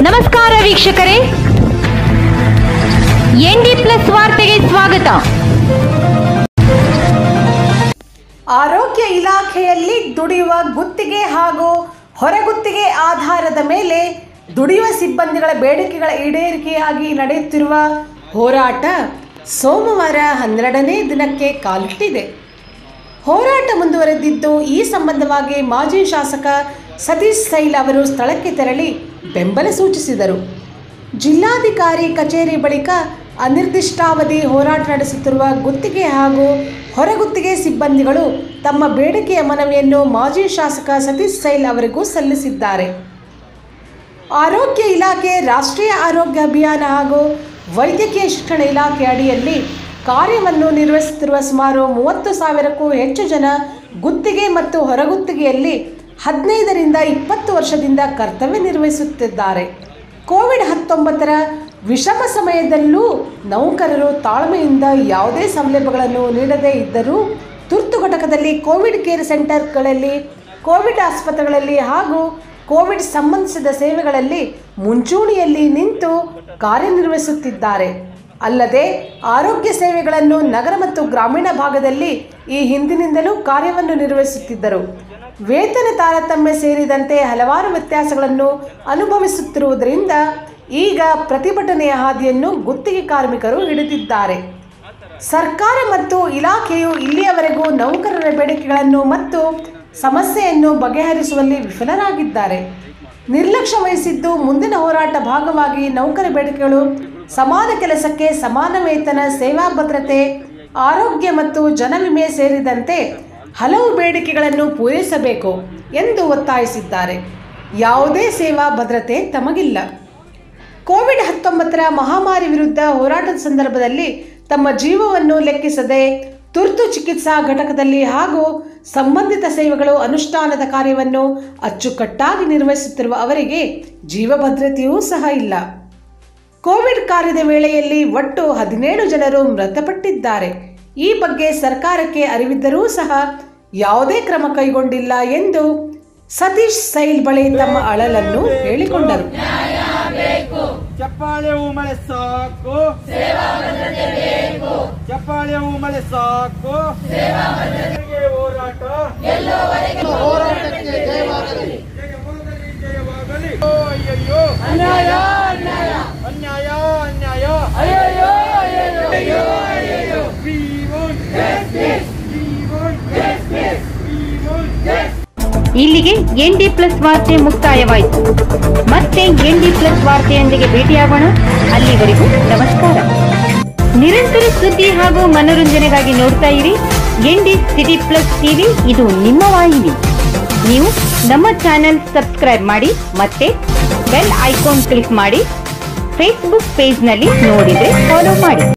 ನಮಸ್ಕಾರ ವೀಕ್ಷಕರೇ ND plus ವಾರ್ತೆಗೆ ಸ್ವಾಗತ ಆರೋಗ್ಯ ಇಲಾಖೆಯಲ್ಲಿ ದುಡಿಯುವ ಗುತ್ತಿಗೆ ಹಾಗೂ ಹೊರಗುತ್ತಿಗೆ ಆಧಾರದ ಮೇಲೆ ದುಡಿಯುವ ಸಿಬ್ಬಂದಿಗಳ ಬೇಡಿಕೆಗಳ ಈಡೇರಿಕೆಯಾಗಿ ನಡೆಯುತ್ತಿರುವ ಹೋರಾಟ ಸೋಮವಾರ ಹನ್ನೆರಡನೇ ದಿನಕ್ಕೆ ಕಾಲಿಟ್ಟಿದೆ ಹೋರಾಟ ಮುಂದುವರೆದಿದ್ದು ಈ ಸಂಬಂಧವಾಗಿ ಮಾಜಿ ಶಾಸಕ ಸತೀಶ್ ಸೈಲ್ ಅವರು ಸ್ಥಳಕ್ಕೆ ತೆರಳಿ ಬೆಂಬಲ ಸೂಚಿಸಿದರು ಜಿಲ್ಲಾಧಿಕಾರಿ ಕಚೇರಿ ಬಳಿಕ ಅನಿರ್ದಿಷ್ಟಾವಧಿ ಹೋರಾಟ ನಡೆಸುತ್ತಿರುವ ಗುತ್ತಿಗೆ ಹಾಗೂ ಹೊರಗುತ್ತಿಗೆ ಸಿಬ್ಬಂದಿಗಳು ತಮ್ಮ ಬೇಡಿಕೆಯ ಮನವಿಯನ್ನು ಮಾಜಿ ಶಾಸಕ ಸತೀಶ್ ಸೈಲ್ ಅವರಿಗೂ ಸಲ್ಲಿಸಿದ್ದಾರೆ ಆರೋಗ್ಯ ಇಲಾಖೆ ರಾಷ್ಟ್ರೀಯ ಆರೋಗ್ಯ ಅಭಿಯಾನ ಹಾಗೂ ವೈದ್ಯಕೀಯ ಶಿಕ್ಷಣ ಇಲಾಖೆ ಅಡಿಯಲ್ಲಿ ಕಾರ್ಯವನ್ನು ನಿರ್ವಹಿಸುತ್ತಿರುವ ಸುಮಾರು ಮೂವತ್ತು ಸಾವಿರಕ್ಕೂ ಹೆಚ್ಚು ಜನ ಗುತ್ತಿಗೆ ಮತ್ತು ಹೊರಗುತ್ತಿಗೆಯಲ್ಲಿ ಹದಿನೈದರಿಂದ ಇಪ್ಪತ್ತು ವರ್ಷದಿಂದ ಕರ್ತವ್ಯ ನಿರ್ವಹಿಸುತ್ತಿದ್ದಾರೆ ಕೋವಿಡ್ ಹತ್ತೊಂಬತ್ತರ ವಿಷಮ ಸಮಯದಲ್ಲೂ ನೌಕರರು ತಾಳ್ಮೆಯಿಂದ ಯಾವುದೇ ಸೌಲಭ್ಯಗಳನ್ನು ನೀಡದೇ ಇದ್ದರೂ ತುರ್ತು ಘಟಕದಲ್ಲಿ ಕೋವಿಡ್ ಕೇರ್ ಸೆಂಟರ್ಗಳಲ್ಲಿ ಕೋವಿಡ್ ಆಸ್ಪತ್ರೆಗಳಲ್ಲಿ ಹಾಗೂ ಕೋವಿಡ್ ಸಂಬಂಧಿಸಿದ ಸೇವೆಗಳಲ್ಲಿ ಮುಂಚೂಣಿಯಲ್ಲಿ ನಿಂತು ಕಾರ್ಯನಿರ್ವಹಿಸುತ್ತಿದ್ದಾರೆ ಅಲ್ಲದೆ ಆರೋಗ್ಯ ಸೇವೆಗಳನ್ನು ನಗರ ಮತ್ತು ಗ್ರಾಮೀಣ ಭಾಗದಲ್ಲಿ ಈ ಹಿಂದಿನಿಂದಲೂ ಕಾರ್ಯವನ್ನು ನಿರ್ವಹಿಸುತ್ತಿದ್ದರು ವೇತನ ತಾರತಮ್ಯ ಸೇರಿದಂತೆ ಹಲವಾರು ವ್ಯತ್ಯಾಸಗಳನ್ನು ಅನುಭವಿಸುತ್ತಿರುವುದರಿಂದ ಈಗ ಪ್ರತಿಭಟನೆಯ ಹಾದಿಯನ್ನು ಗುತ್ತಿಗೆ ಕಾರ್ಮಿಕರು ಹಿಡಿದಿದ್ದಾರೆ ಸರ್ಕಾರ ಮತ್ತು ಇಲಾಖೆಯು ಇಲ್ಲಿಯವರೆಗೂ ನೌಕರರ ಬೇಡಿಕೆಗಳನ್ನು ಮತ್ತು ಸಮಸ್ಯೆಯನ್ನು ಬಗೆಹರಿಸುವಲ್ಲಿ ವಿಫಲರಾಗಿದ್ದಾರೆ ನಿರ್ಲಕ್ಷ್ಯ ವಹಿಸಿದ್ದು ಮುಂದಿನ ಹೋರಾಟ ಭಾಗವಾಗಿ ನೌಕರ ಬೇಡಿಕೆಗಳು ಸಮಾನ ಕೆಲಸಕ್ಕೆ ಸಮಾನ ವೇತನ ಸೇವಾ ಭದ್ರತೆ ಆರೋಗ್ಯ ಮತ್ತು ಜನವಿಮೆ ಸೇರಿದಂತೆ ಹಲವು ಬೇಡಿಕೆಗಳನ್ನು ಪೂರೈಸಬೇಕು ಎಂದು ಒತ್ತಾಯಿಸಿದ್ದಾರೆ ಯಾವುದೇ ಸೇವಾ ಭದ್ರತೆ ತಮಗಿಲ್ಲ ಕೋವಿಡ್ ಹತ್ತೊಂಬತ್ತರ ಮಹಾಮಾರಿ ವಿರುದ್ಧ ಹೋರಾಟದ ಸಂದರ್ಭದಲ್ಲಿ ತಮ್ಮ ಜೀವವನ್ನು ಲೆಕ್ಕಿಸದೆ ತುರ್ತು ಚಿಕಿತ್ಸಾ ಘಟಕದಲ್ಲಿ ಹಾಗೂ ಸಂಬಂಧಿತ ಸೇವೆಗಳು ಅನುಷ್ಠಾನದ ಕಾರ್ಯವನ್ನು ಅಚ್ಚುಕಟ್ಟಾಗಿ ನಿರ್ವಹಿಸುತ್ತಿರುವ ಅವರಿಗೆ ಜೀವ ಭದ್ರತೆಯೂ ಸಹ ಇಲ್ಲ ಕೋವಿಡ್ ಕಾರ್ಯದ ವೇಳೆಯಲ್ಲಿ ಒಟ್ಟು ಹದಿನೇಳು ಜನರು ಮೃತಪಟ್ಟಿದ್ದಾರೆ ಈ ಬಗ್ಗೆ ಸರ್ಕಾರಕ್ಕೆ ಅರಿವಿದ್ದರೂ ಸಹ ಯಾವುದೇ ಕ್ರಮ ಕೈಗೊಂಡಿಲ್ಲ ಎಂದು ಸತೀಶ್ ಸೈಲ್ ಬಳಿ ತಮ್ಮ ಅಳಲನ್ನು ಹೇಳಿಕೊಂಡರು ಚಪ್ಪಾಳೆ ಮಳೆ ಸಾಕು ಚಪ್ಪಾಳೆ ಮಳೆ ಸಾಕು ಹೋರಾಟ ಹೋರಾಟಕ್ಕೆ ಜಯವಾಗಲಿ ಓ, ಅಯ್ಯಯ್ಯೋ ಅನ್ಯಾಯ ಅನ್ಯಾಯ ಅನ್ಯಾಯ ಅನ್ಯಾಯ ಅಯ್ಯಯ್ಯೋ ಅಯ್ಯಯ್ಯೋ ಅಯ್ಯಯ್ಯೋ We want justice. We want justice. We want justice. ಇಲ್ಲಿಗೆ ಎನ್ಡಿ ಪ್ಲಸ್ ವಾರ್ತೆ ಮುಕ್ತಾಯವಾಯಿತು ಮತ್ತೆ ಎನ್ಡಿ ಪ್ಲಸ್ ವಾರ್ತೆಯೊಂದಿಗೆ ಭೇಟಿಯಾಗೋಣ ಅಲ್ಲಿವರೆಗೂ ನಮಸ್ಕಾರ ನಿರಂತರ ಸುದ್ದಿ ಹಾಗೂ ಮನೋರಂಜನೆಗಾಗಿ ನೋಡ್ತಾ ಇರಿ ಎನ್ಡಿ ಸಿಟಿ ಪ್ಲಸ್ ಟಿವಿ ಇದು ನಿಮ್ಮ ವಾಹಿನಿ ನೀವು ನಮ್ಮ ಚಾನೆಲ್ ಸಬ್ಸ್ಕ್ರೈಬ್ ಮಾಡಿ ಮತ್ತೆ ಬೆಲ್ ಐಕಾನ್ ಕ್ಲಿಕ್ ಮಾಡಿ ಫೇಸ್ಬುಕ್ ಪೇಜ್ನಲ್ಲಿ ನೋಡಿದ್ರೆ ಫಾಲೋ ಮಾಡಿ